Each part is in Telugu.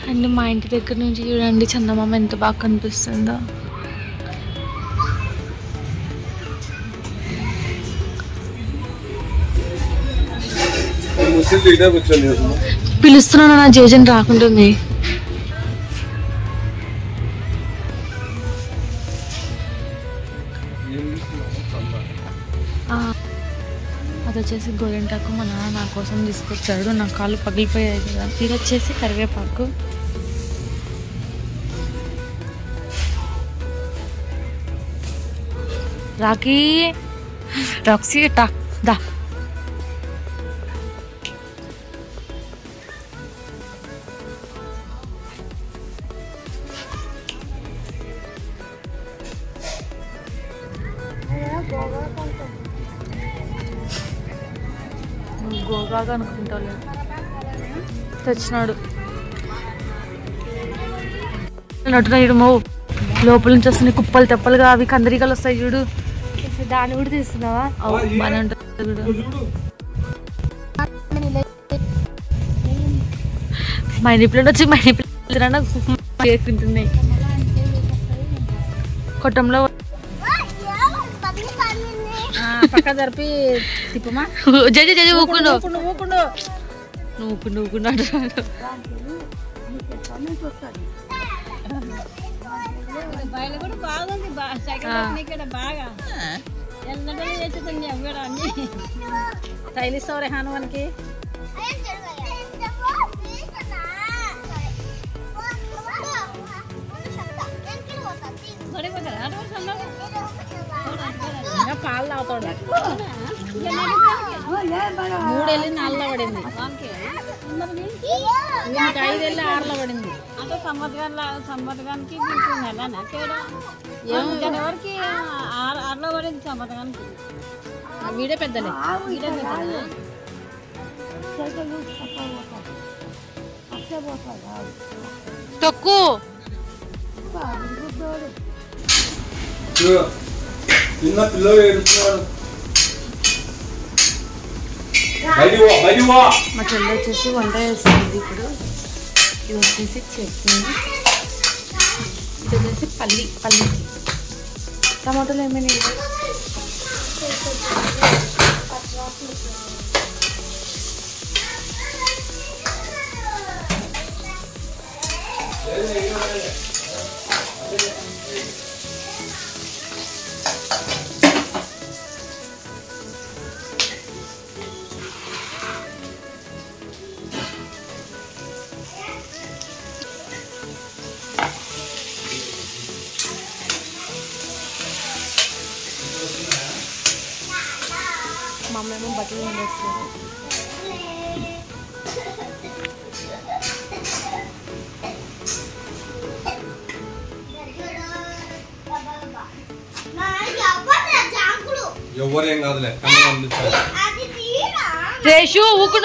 అండ్ మా ఇంటి దగ్గర నుంచి చూడండి చందమామ ఎంత బాగా కనిపిస్తుందో ముస్లిం లీడర్ కూర్చొని పిలుస్తున్నాను నా జేజన్ రాకుంటుంది ఆ, అది వచ్చేసి గోరింటాకు మా నాన్న నా కోసం తీసుకొచ్చాడు నా కాళ్ళు పగిలిపోయాయి కదా ఇది వచ్చేసి కరివేపాకు రాకీ రాక్సీ టా దా నువ్వు గోగాగా అనుకుంటావు తెచ్చినాడు నటున చూడు మో లోపల నుంచి వస్తున్నాయి కుప్పలు తెప్పలుగా అవి కందరికలు వస్తాయి చూడు దాన్ని కూడా తీస్తున్నావా అవు బాగానే ఉంటుంది చూడు మా ఇంటి ప్లేట్ వచ్చి మా ఇంటి ప్లేట్ తింటున్నాయి కొట్టంలో పక్క జరిపి తిప్పమా జజ జజ ఊకుండు ఊకుండు ఊకుండు నువ్వు ఊకుండు ఊకున్నాడు బయలు కూడా బాగుంది బా- సైకిల్ ఆ. ఇక్కడ బాగా ఎల్లడో చేసేదండి అవ్వడ అన్ని స్టైలిష్ అవరే హానువన్కి ఇంకా పాలు తాగుతాడు మూడు వెళ్ళి నాలుగులో పడింది వీనికి ఐదు వెళ్ళి ఆరులో పడింది అంటే సంవత్సరాల సంవత్సరానికి మీకు నెల నాకేడా జనవరికి ఆరు ఆరులో పడింది సంవత్సరానికి వీడే పెద్దలే వీడే పెట్టినా? తొక్కు చిన్న పిల్లలు ఏడుస్తున్నారు బయటికి పో బయటికి పో మా చెల్లి వచ్చేసి వంట చేస్తుంది ఇప్పుడు ఇది వచ్చేసి చట్నీ ఇది వచ్చేసి పల్లి పల్లి టమాటాలు ఏమైనా మా అమ్మ ఏమో బట్టలు వండేస్తుంది ఎవరేం కాదులే కన్ను పంపించాలి రేషు ఊకుడు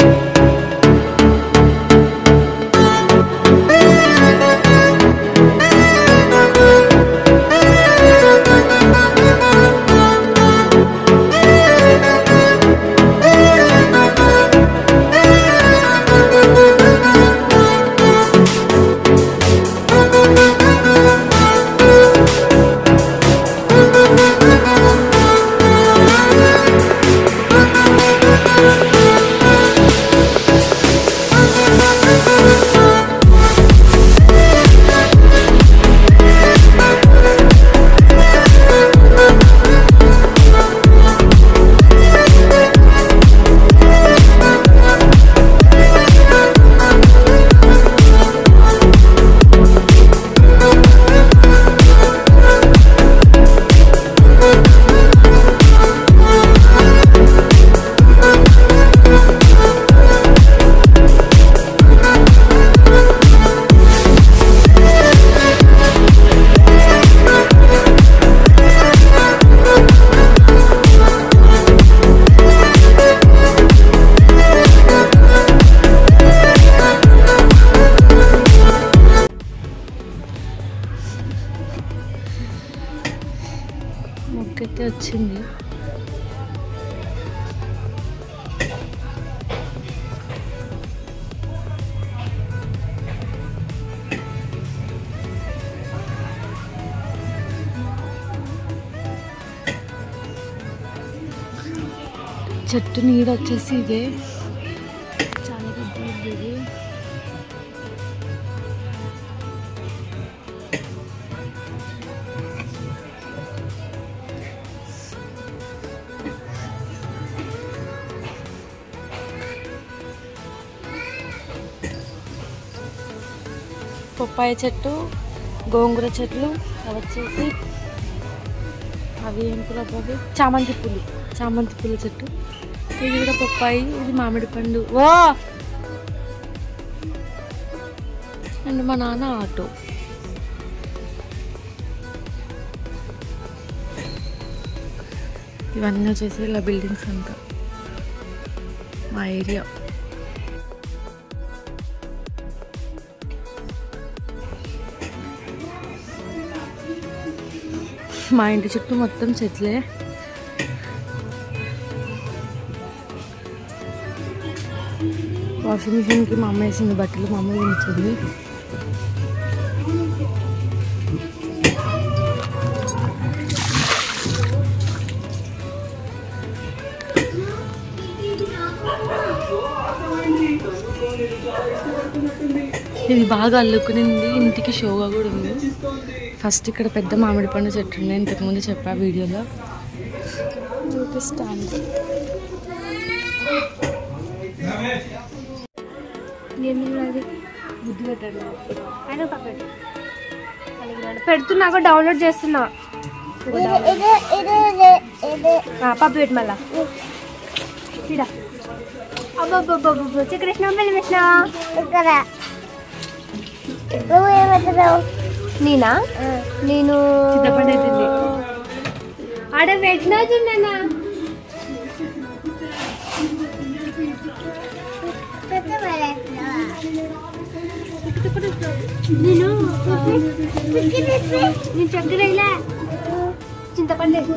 మొక్కైతే వచ్చింది చెట్టు నీడ వచ్చేసి ఇదే చాలా పెద్ద ఇది పప్పాయ చెట్టు గోంగూర చెట్లు అవి వచ్చేసి అవి ఏం పూలు అవి చామంతి పూలు చామంతి పూల చెట్టు ఇది కూడా పప్పాయి ఇది మామిడి పండు ఓ అండ్ మా నాన్న ఆటో ఇవన్నీ వచ్చేసి ఇలా బిల్డింగ్స్ అంతా మా ఏరియా మా ఇంటి చుట్టూ మొత్తం చెట్లే వాషింగ్ మిషన్కి మా అమ్మ వేసింది బట్టలు మా అమ్మ ఉంచుతుంది ఇది బాగా అల్లుకునింది ఇంటికి షోగా కూడా ఉంది ఫస్ట్ ఇక్కడ పెద్ద మామిడి పండు చెట్టు ఉండే ఇంతకుముందు చెప్పా వీడియోలో చూపిస్తాను బుద్ధి పెట్టండి అయినా పక్కన పెడుతున్నా కూడా డౌన్లోడ్ చేస్తున్నా పప్పు పెట్టు మళ్ళా ఇడా అబ్బబ్బబ్బబ్బ చికెన్ బెల్లం వేసినా నేనా నేను చింతపండు అయిపోయింది. ఆడ పెట్టినా చూడనా నేను నేను చక్కెర ఇలా చింతపండు వేసి.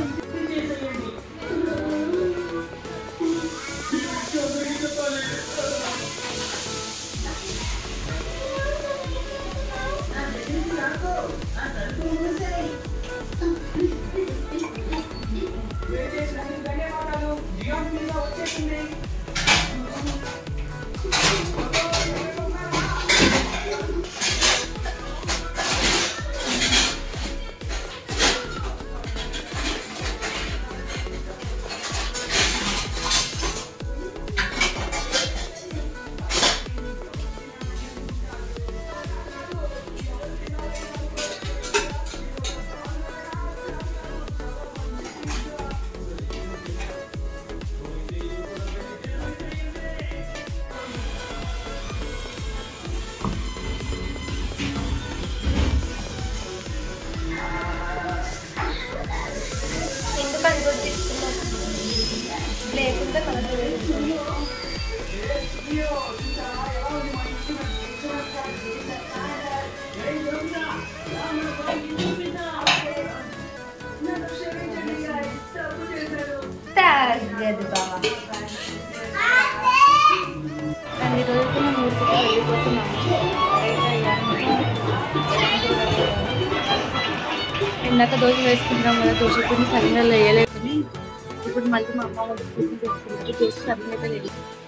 తగ్గదు బావా అండ్ ఈరోజు మేము ఊరికి వెళ్ళిపోతున్నాము ఇందాక దోశ వేసుకుంటాం కదా దోశ పిండి సరిగ్గా వేయలేదని ఇప్పుడు మళ్ళీ మా అమ్మ వాళ్ళకి పిండి తెచ్చింది టేస్ట్ సరిగ్గా లేదు